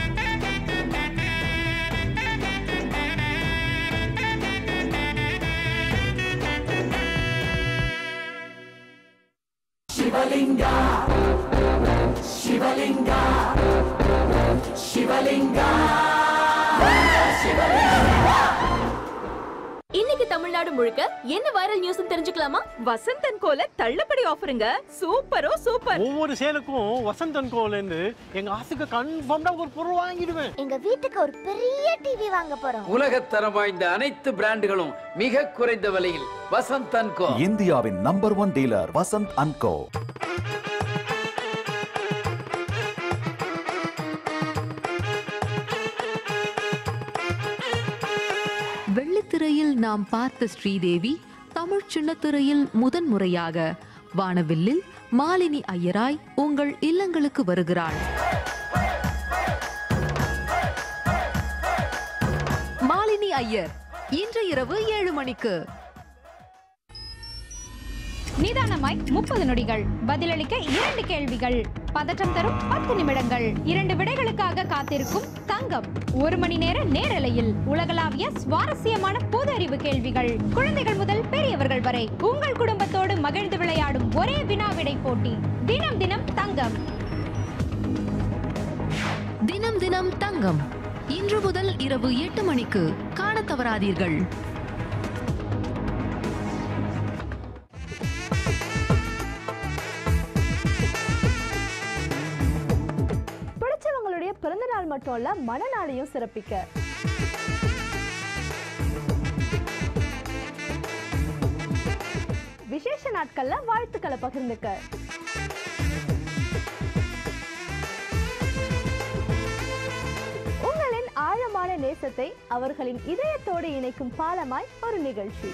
ಶಿವಲಿಂಗ ಶಿವಲಿಂಗ ಶಿವಲಿಂಗ ಶಿವಲಿಂಗ இன்னைக்கு தமிழ்நாடு முழுக்க என்ன வைரல் நியூஸ் தெரிஞ்சுக்கலாமா வசந்தன் கோல தள்ளுபடி ஆஃபருங்க சூப்பரோ சூப்பர் ஒவ்வொரு சேலுக்கும் வசந்தன் கோல இருந்து எங்க ஆசுக்கு கன்ஃபார்ம்டா ஒரு பொருள் வாங்கிடுவேன் எங்க வீட்டுக்கு ஒரு பெரிய டிவி வாங்க போறோம் உலகத்தரம் வாய்ந்த அனைத்து பிராண்டுகளும் மிக குறைந்த விலையில் வசந்த் அண்ட் கோ இந்தியாவின் number one dealer Vasanth and co வெள்ளித்திரையில் நாம் பார்த்த ஸ்ரீதேவி தமிழ் சின்னத்திரையில் முதன்முறையாக வானவில்லில் மாலினி ஐயராய் உங்கள் இல்லங்களுக்கு வருகிறாள் மாலினி ஐயர் இன்று இரவு ஏழு மணிக்கு நிதானமாய் முப்பது நொடிகள் பதிலளிக்க இரண்டு கேள்விகள் பதற்றம் தரும் பத்து நிமிடங்கள் இரண்டு விடைகளுக்காக காத்திருக்கும் தங்கம் ஒரு மணி நேர நேரலையில் உலகளாவிய சுவாரஸ்யமான பொது அறிவு கேள்விகள் குழந்தைகள் முதல் பெரியவர்கள் வரை உங்கள் குடும்பத்தோடு மகிழ்ந்து விளையாடும் ஒரே வினா விடை போட்டி தினம் தினம் தங்கம் தினம் தினம் தங்கம் இன்று முதல் இரவு எட்டு மணிக்கு காணத் தவறாதீர்கள் பிடிச்சவங்களுடைய பிறந்தநாள் மட்டும் இல்ல மனநாளையும் சிறப்பிக்க விசேஷ நாட்கள்ல வாழ்த்துக்களை பகிர்ந்துக்க உங்களின் ஆழமான நேசத்தை அவர்களின் இதயத்தோடு இணைக்கும் பாலமாய் ஒரு நிகழ்ச்சி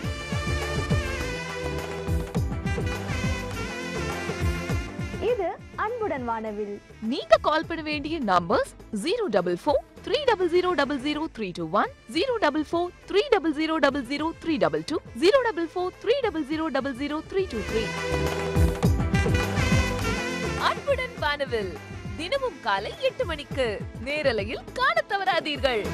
இது அன்புடன் வானவில் நீங்க கால் பண்ண வேண்டிய numbers zero double four three double zero double zero three two one zero double four three double zero double zero three double two zero double four three double zero double zero three two three அன்புடன் வானவில் தினமும் காலை எட்டு மணிக்கு நேரலையில் காணத் தவறாதீர்கள்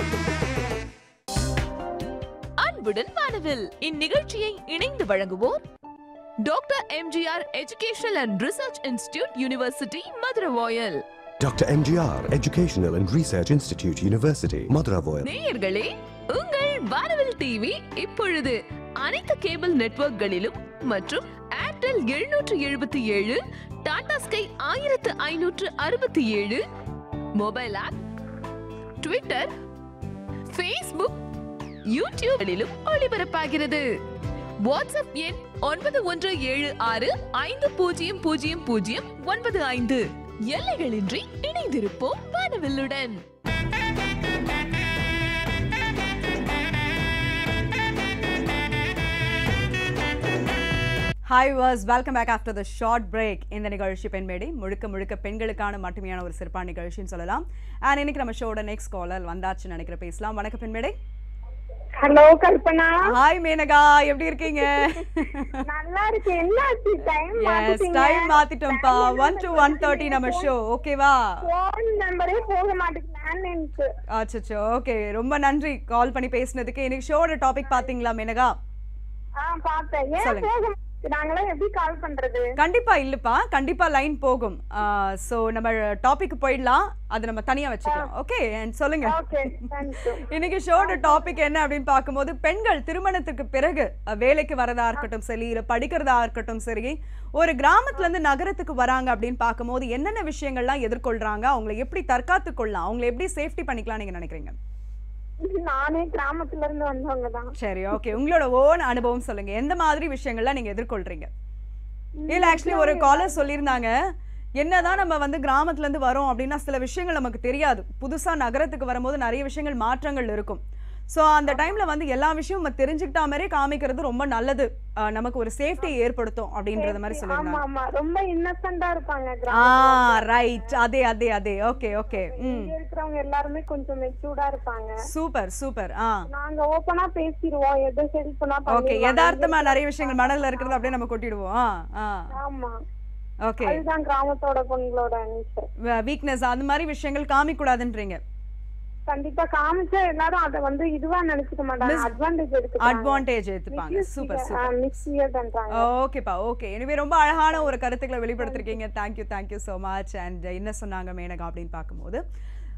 அன்புடன் வானவில் இந்நிகழ்ச்சியை இணைந்து வழங்குவோர் doctor MGR educational and research institute university Maduravoyal Dr. MGR Educational and Research Institute University, Madurai. நேயர்களே உங்கள் வானவில் டிவி இப்பொழுது அனைத்து கேபிள் நெட்வொர்க்களிலும் மற்றும் ஏர்டெல் எழுநூற்று எழுபத்தி ஏழு டாடா ஸ்கை ஆயிரத்து ஐநூற்று அறுபத்தி ஏழு மொபைல் ஆப் ட்விட்டர் ஃபேஸ்புக் யூடியூபிலும் ஒளிபரப்பாகிறது வாட்ஸ்அப் எண் ஒன்பது ஒன்று ஏழு ஆறு ஐந்து பூஜ்ஜியம் பூஜ்ஜியம் பூஜ்ஜியம் ஒன்பது ஐந்து எல்லைகளின்றி இணைந்திருப்போம் வானவில்லுடன் ஹாய் வாஸ் welcome back after the short break இந்த நிகழ்ச்சி பெண்மேடை முழுக்க முழுக்க பெண்களுக்கான மட்டுமையான ஒரு சிறப்பான நிகழ்ச்சின்னு சொல்லலாம் அண்ட் இன்னைக்கு நம்ம ஷோட நெக்ஸ்ட் காலர் வந்தாச்சுன்னு நினைக்கிற பேசலாம் வணக்கம் பெண்மேடை ஹலோ கல்பனா ஹாய் மேனகா எப்படி இருக்கீங்க நல்லா இருக்கு என்னாச்சு டைம் எஸ் டைம் மாத்திட்டோம்ப்பா ஒன் டு ஒன் தேர்ட்டி நம்ம ஷோ ஓகேவா ஃபோன் நம்பரே போக மாட்டேங்குது லேண்ட்லைனுக்கு அச்சோ ஓகே ரொம்ப நன்றி கால் பண்ணி பேசினதுக்கு இன்னைக்கு ஷோட டாபிக் பாத்தீங்களா மேனகா ஆ பார்த்தேன் ஏன் சொல்லுங்க. போக மாட்டேங்குது? நாங்களாம் எப்படி கால் பண்றது கண்டிப்பா இல்லப்பா கண்டிப்பா லைன் போகும் சோ நம்ம டாபிக் போயிடலாம் அது நம்ம தனியா வச்சுக்கலாம் ஓகே சொல்லுங்க ஓகே தேங்க்யூ இன்னைக்கு ஷோட டாபிக் என்ன அப்படின்னு பார்க்கும்போது பெண்கள் திருமணத்துக்கு பிறகு அஹ், வேலைக்கு வரதா இருக்கட்டும் சரி இல்ல படிக்கிறதா இருக்கட்டும் சரி ஒரு கிராமத்துல இருந்து நகரத்துக்கு வராங்க அப்படின்னு பார்க்கும்போது என்னென்ன விஷயங்கள்லாம் எதிர்கொள்றாங்க அவங்களை எப்படி தற்காத்து கொள்ளலாம் அவங்களை எப்படி சேஃப்டி பண்ணிக்கலாம் நீங்க நினைக்கிறீங்க நானே கிராமத்துல இருந்து வந்தவங்க தான் சரி ஓகே உங்களோட ஓன் அனுபவம் சொல்லுங்க எந்த மாதிரி விஷயங்கள்லாம் நீங்க எதிர்கொள்றீங்க இல்ல ஆக்சுவலி ஒரு காலர் சொல்லியிருந்தாங்க என்னதான் நம்ம வந்து கிராமத்துல இருந்து வரோம் அப்படின்னா சில விஷயங்கள் நமக்கு தெரியாது புதுசா நகரத்துக்கு வரும்போது நிறைய விஷயங்கள் மாற்றங்கள் இருக்கும் சோ அந்த டைம்ல வந்து எல்லா விஷயமும் நம்ம தெரிஞ்சுக்கிட்டா மாதிரியே காமிக்கிறது ரொம்ப நல்லது அஹ் நமக்கு ஒரு சேஃப்டியை ஏற்படுத்தும் அப்படின்றது மாதிரி ஆமா சொல்லியிருந்தாங்க ஆமா ரொம்ப இன்னசென்டா இருப்பாங்க ஆ கிராமத்துல ரைட் அதே அதே அதே ஓகே ஓகே ம் இங்க இருக்கிறவங்க எல்லாருமே கொஞ்சம் மெச்சூர்டா இருப்பாங்க சூப்பர் சூப்பர் ஆ நாங்க ஓபனா பேசிடுவோம் எது ஹெல்ப்னா ஓகே யதார்த்தமா நிறைய விஷயங்கள் மனதில் இருக்கிறது அப்படியே நம்ம கொட்டிடுவோம் ஆ ஆ ஆமா ஓகே அதுதான் கிராமத்தோட பெண்களோட நேச்சர் வீக்னஸ் அந்த மாதிரி விஷயங்கள் காமிக்க கூடாதுன்றீங்க கண்டிப்பா காமிச்சா எல்லாரும் அத வந்து இதுவா நினைச்சுக்க மாட்டாங்க Mis- அட்வான்டேஜ் எடுத்துப்பாங்க அட்வான்டேஜ் எடுத்துப்பாங்க சூப்பர் சூப்பர் மிஸ்யூஸ் பண்றாங்க ஓகேப்பா ஓகே எனவே ரொம்ப அழகான ஒரு கருத்துக்களை வெளிப்படுத்திருக்கீங்க thank you thank you so much and என்ன சொன்னாங்க மேனகா அப்படின்னு பார்க்கும்போது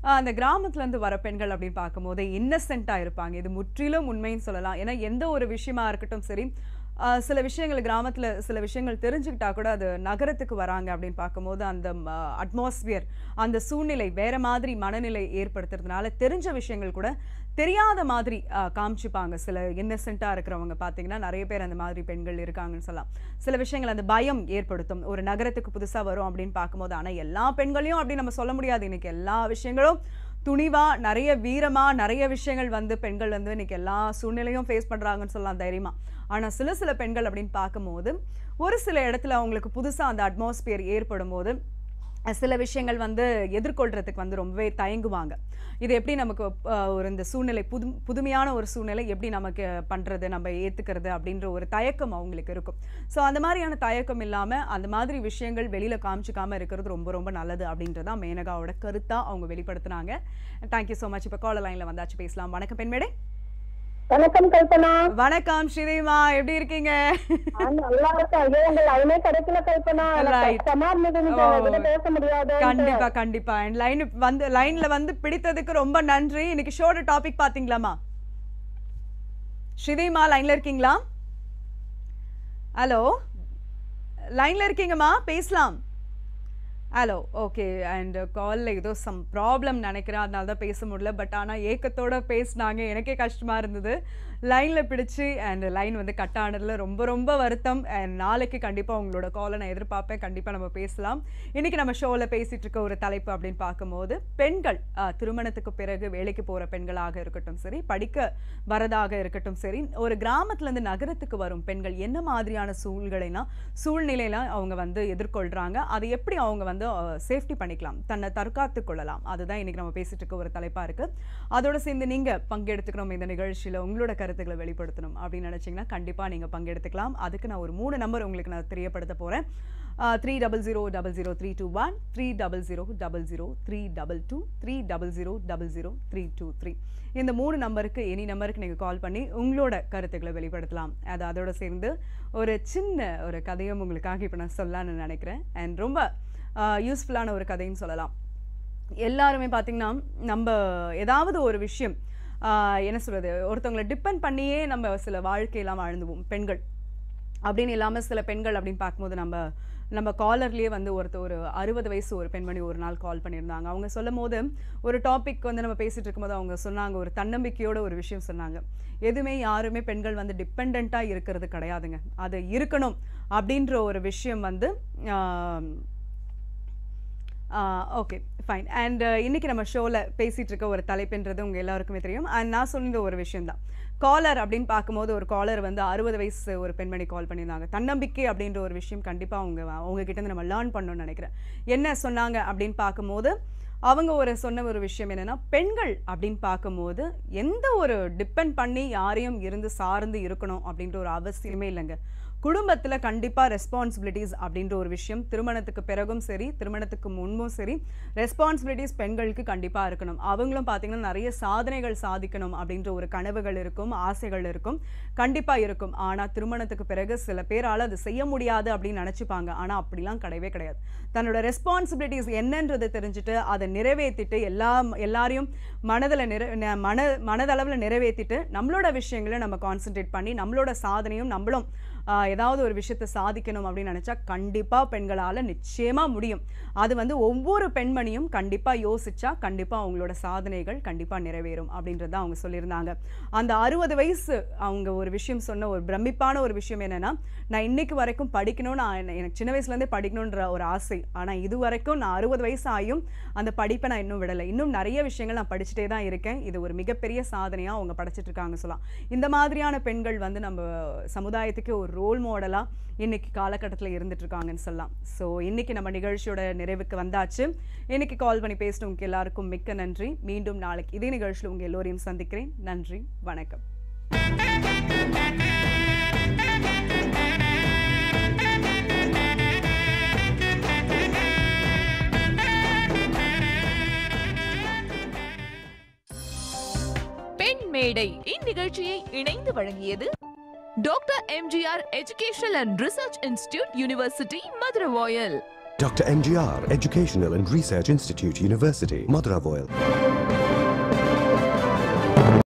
ஆஹ் அந்த கிராமத்துலேருந்து வர பெண்கள் அப்படின்னு பார்க்கும்போது இன்னசென்ட்டாக இருப்பாங்க இது முற்றிலும் உண்மைன்னு சொல்லலாம் ஏன்னா எந்த ஒரு விஷயமா இருக்கட்டும் சரி ஆஹ் சில விஷயங்கள் கிராமத்தில் சில விஷயங்கள் தெரிஞ்சுக்கிட்டா கூட அது நகரத்துக்கு வராங்க அப்படின்னு பார்க்கும்போது அந்த அட்மாஸ்பியர் அந்த சூழ்நிலை வேற மாதிரி மனநிலை ஏற்படுத்துறதுனால தெரிஞ்ச விஷயங்கள் கூட தெரியாத மாதிரி ஆஹ் காமிச்சுப்பாங்க சில இன்னசென்ட்டாக இருக்கிறவங்க பார்த்தீங்கன்னா நிறைய பேர் அந்த மாதிரி பெண்கள் இருக்காங்கன்னு சொல்லலாம் சில விஷயங்கள் அந்த பயம் ஏற்படுத்தும் ஒரு நகரத்துக்கு புதுசாக வரும் அப்படின்னு பார்க்கும்போது ஆனால் எல்லா பெண்களையும் அப்படி நம்ம சொல்ல முடியாது இன்னைக்கு எல்லா விஷயங்களும் துணிவா நிறைய வீரமா நிறைய விஷயங்கள் வந்து பெண்கள் வந்து இன்னைக்கு எல்லா சூழ்நிலையும் ஃபேஸ் பண்றாங்கன்னு சொல்லலாம் தைரியமா ஆனா சில சில பெண்கள் அப்படின்னு பார்க்கும்போது ஒரு சில இடத்துல அவங்களுக்கு புதுசா அந்த அட்மாஸ்பியர் ஏற்படும் போது அஹ் சில விஷயங்கள் வந்து எதிர்கொள்றதுக்கு வந்து ரொம்பவே தயங்குவாங்க இது எப்படி நமக்கு அஹ், ஒரு இந்த சூழ்நிலை புது புதுமையான ஒரு சூழ்நிலை எப்படி நமக்கு பண்ணுறது நம்ம ஏற்றுக்கிறது அப்படின்ற ஒரு தயக்கம் அவங்களுக்கு இருக்கும் ஸோ அந்த மாதிரியான தயக்கம் இல்லாமல் அந்த மாதிரி விஷயங்கள் வெளியில் காமிச்சிக்காம இருக்கிறது ரொம்ப ரொம்ப நல்லது அப்படின்றதான் மேனகாவோட கருத்தாக அவங்க வெளிப்படுத்துனாங்க தேங்க்யூ ஸோ மச் இப்போ கால லைனில் வந்தாச்சு பேசலாம் வணக்கம் பெண்மேடை வணக்கம் கல்பனா வணக்கம் ஸ்ரீதேவிமா எப்படி இருக்கீங்க நல்லா இருக்கேன் ஐயோ உங்க லைனே கிடைக்கல கல்பனா எனக்கு Right. கஷ்டமா இருந்தது நீங்க ஓ. உங்ககிட்ட பேச முடியாது கண்டிப்பா கண்டிப்பா அண்ட் லைன் வந்து லைன்ல வந்து பிடித்ததுக்கு ரொம்ப நன்றி இன்னைக்கு ஷோட டாபிக் பாத்தீங்களாமா ஸ்ரீதேவிமா லைன்ல இருக்கீங்களா ஹலோ லைன்ல இருக்கீங்கம்மா பேசலாம் ஹலோ ஓகே அண்ட் காலில் ஏதோ சம் ப்ராப்ளம் நினைக்கிறேன் அதனால தான் பேச முடியல பட் ஆனால் ஏக்கத்தோட பேசினாங்க எனக்கே கஷ்டமாக இருந்தது லைனில் பிடிச்சி அண்ட் லைன் வந்து கட் ஆனதில் ரொம்ப ரொம்ப வருத்தம் அண்ட் நாளைக்கு கண்டிப்பாக உங்களோட காலை நான் எதிர்பார்ப்பேன் கண்டிப்பாக நம்ம பேசலாம் இன்றைக்கி நம்ம ஷோவில் பேசிகிட்டு இருக்க ஒரு தலைப்பு அப்படின்னு பார்க்கும்போது பெண்கள் ஆஹ், திருமணத்துக்கு பிறகு வேலைக்கு போகிற பெண்களாக இருக்கட்டும் சரி படிக்க வரதாக இருக்கட்டும் சரி ஒரு கிராமத்துலேருந்து நகரத்துக்கு வரும் பெண்கள் என்ன மாதிரியான சூழ்நிலைனா சூழ்நிலையெல்லாம் அவங்க வந்து எதிர்கொள்கிறாங்க அதை எப்படி அவங்க வந்து சேஃப்டி பண்ணிக்கலாம் தன்னை தற்காத்து கொள்ளலாம் அதுதான் இன்னைக்கு நம்ம பேசிட்டு இருக்க ஒரு தலைப்பாக இருக்குது அதோட சேர்ந்து நீங்கள் பங்கெடுத்துக்கணும் இந்த நிகழ்ச்சியில் உங்களோட கருத்துக்களை வெளிப்படுத்தணும் அப்படின்னு நினச்சிங்கன்னா கண்டிப்பாக நீங்கள் பங்கெடுத்துக்கலாம் அதுக்கு நான் ஒரு மூணு நம்பர் உங்களுக்கு நான் தெரியப்படுத்த போகிறேன் three double zero double zero three two one three double zero double zero three double two three double zero double zero three two three இந்த மூணு நம்பருக்கு எனி நம்பருக்கு நீங்கள் கால் பண்ணி உங்களோட கருத்துக்களை வெளிப்படுத்தலாம் அது அதோட சேர்ந்து ஒரு சின்ன ஒரு கதையும் உங்களுக்காக இப்போ நான் சொல்லலாம்னு நினைக்கிறேன் அண்ட் ரொம்ப யூஸ்ஃபுல்லான ஒரு கதைன்னு சொல்லலாம் எல்லாருமே பார்த்திங்கன்னா நம்ம ஏதாவது ஒரு விஷயம் ஆஹ் என்ன சொல்கிறது ஒருத்தவங்களை டிபெண்ட் பண்ணியே நம்ம சில வாழ்க்கையெல்லாம் வாழ்ந்துவோம் பெண்கள் அப்படின்னு இல்லாமல் சில பெண்கள் அப்படின்னு பார்க்கும்போது நம்ம நம்ம காலர்லேயே வந்து ஒருத்தர் ஒரு அறுபது வயசு ஒரு பெண்மணி ஒரு நாள் கால் பண்ணியிருந்தாங்க அவங்க சொல்லும் போது ஒரு டாபிக் வந்து நம்ம பேசிகிட்டு இருக்கும்போது அவங்க சொன்னாங்க ஒரு தன்னம்பிக்கையோட ஒரு விஷயம் சொன்னாங்க எதுவுமே யாருமே பெண்கள் வந்து டிபெண்ட்டாக இருக்கிறது கிடையாதுங்க அது இருக்கணும் அப்படின்ற ஒரு விஷயம் வந்து ஆஹ், ஓகே ஃபைன் அண்ட் இன்னைக்கு நம்ம ஷோவில் பேசிகிட்டு இருக்க ஒரு தலைப்புன்றது உங்கள் எல்லாருக்குமே தெரியும் அண்ட் நான் சொல்லியிருந்த ஒரு விஷயம்தான் காலர் அப்படின்னு பார்க்கும்போது ஒரு காலர் வந்து அறுபது வயசு ஒரு பெண்மணி கால் பண்ணியிருந்தாங்க தன்னம்பிக்கை அப்படின்ற ஒரு விஷயம் கண்டிப்பாக அவங்க அவங்க கிட்ட இருந்து நம்ம லேர்ன் பண்ணணும்னு நினைக்கிறேன் என்ன சொன்னாங்க அப்படின்னு பார்க்கும்போது அவங்க ஒரு சொன்ன ஒரு விஷயம் என்னன்னா பெண்கள் அப்படின்னு பார்க்கும்போது எந்த ஒரு டிபெண்ட் பண்ணி யாரையும் இருந்து சார்ந்து இருக்கணும் அப்படின்ற ஒரு அவசியமே இல்லைங்க குடும்பத்தில் கண்டிப்பாக ரெஸ்பான்சிபிலிட்டிஸ் அப்படின்ற ஒரு விஷயம் திருமணத்துக்கு பிறகும் சரி திருமணத்துக்கு முன்பும் சரி ரெஸ்பான்சிபிலிட்டிஸ் பெண்களுக்கு கண்டிப்பாக இருக்கணும் அவங்களும் பார்த்தீங்கன்னா நிறைய சாதனைகள் சாதிக்கணும் அப்படின்ற ஒரு கனவுகள் இருக்கும் ஆசைகள் இருக்கும் கண்டிப்பாக இருக்கும் ஆனால் திருமணத்துக்கு பிறகு சில பேரால் அது செய்ய முடியாது அப்படின்னு நினச்சிப்பாங்க ஆனால் அப்படிலாம் கிடையவே கிடையாது தன்னோட ரெஸ்பான்சிபிலிட்டிஸ் என்னன்றது தெரிஞ்சுட்டு அதை நிறைவேற்றிட்டு எல்லா எல்லாரையும் மனதில் நிறை ந- மன மனதளவில் நிறைவேற்றிட்டு நம்மளோட விஷயங்களை நம்ம கான்சென்ட்ரேட் பண்ணி நம்மளோட சாதனையும் நம்மளும் ஆஹ், ஏதாவது ஒரு விஷயத்தை சாதிக்கணும் அப்படின்னு நினச்சா கண்டிப்பாக பெண்களால் நிச்சயமாக முடியும் அது வந்து ஒவ்வொரு பெண்மணியும் கண்டிப்பாக யோசிச்சா கண்டிப்பாக அவங்களோட சாதனைகள் கண்டிப்பாக நிறைவேறும் அப்படின்றத அவங்க சொல்லியிருந்தாங்க அந்த அறுபது வயசு அவங்க ஒரு விஷயம் சொன்ன ஒரு பிரமிப்பான ஒரு விஷயம் என்னன்னா நான் இன்னைக்கு வரைக்கும் படிக்கணும்னு நான் என்ன- எனக்கு சின்ன வயசுலேருந்தே படிக்கணுன்ற ஒரு ஆசை ஆனால் இது வரைக்கும் நான் அறுபது வயசு ஆயும் அந்த படிப்பை நான் இன்னும் விடலை இன்னும் நிறைய விஷயங்கள் நான் படிச்சுட்டே தான் இருக்கேன் இது ஒரு மிகப்பெரிய சாதனையாக அவங்க படிச்சிட்டு இருக்காங்க சொல்லலாம் இந்த மாதிரியான பெண்கள் வந்து நம்ம சமுதாயத்துக்கு ஒரு ரோல் மாடலாக இன்னைக்கு காலகட்டத்தில் இருந்துட்டு இருக்காங்கன்னு சொல்லலாம் ஸோ இன்னைக்கு நம்ம நிகழ்ச்சியோட நிறைவுக்கு வந்தாச்சு இன்னைக்கு கால் பண்ணி பேசினவங்க எல்லாருக்கும் மிக்க நன்றி மீண்டும் நாளைக்கு இதே நிகழ்ச்சியில் உங்கள் எல்லோரையும் சந்திக்கிறேன் நன்றி வணக்கம் பெண் மேடை இந்நிகழ்ச்சியை இணைந்து வழங்கியது doctor MGR educational and research institute university Maduravoyal Dr. MGR Educational and Research Institute University, Madurai.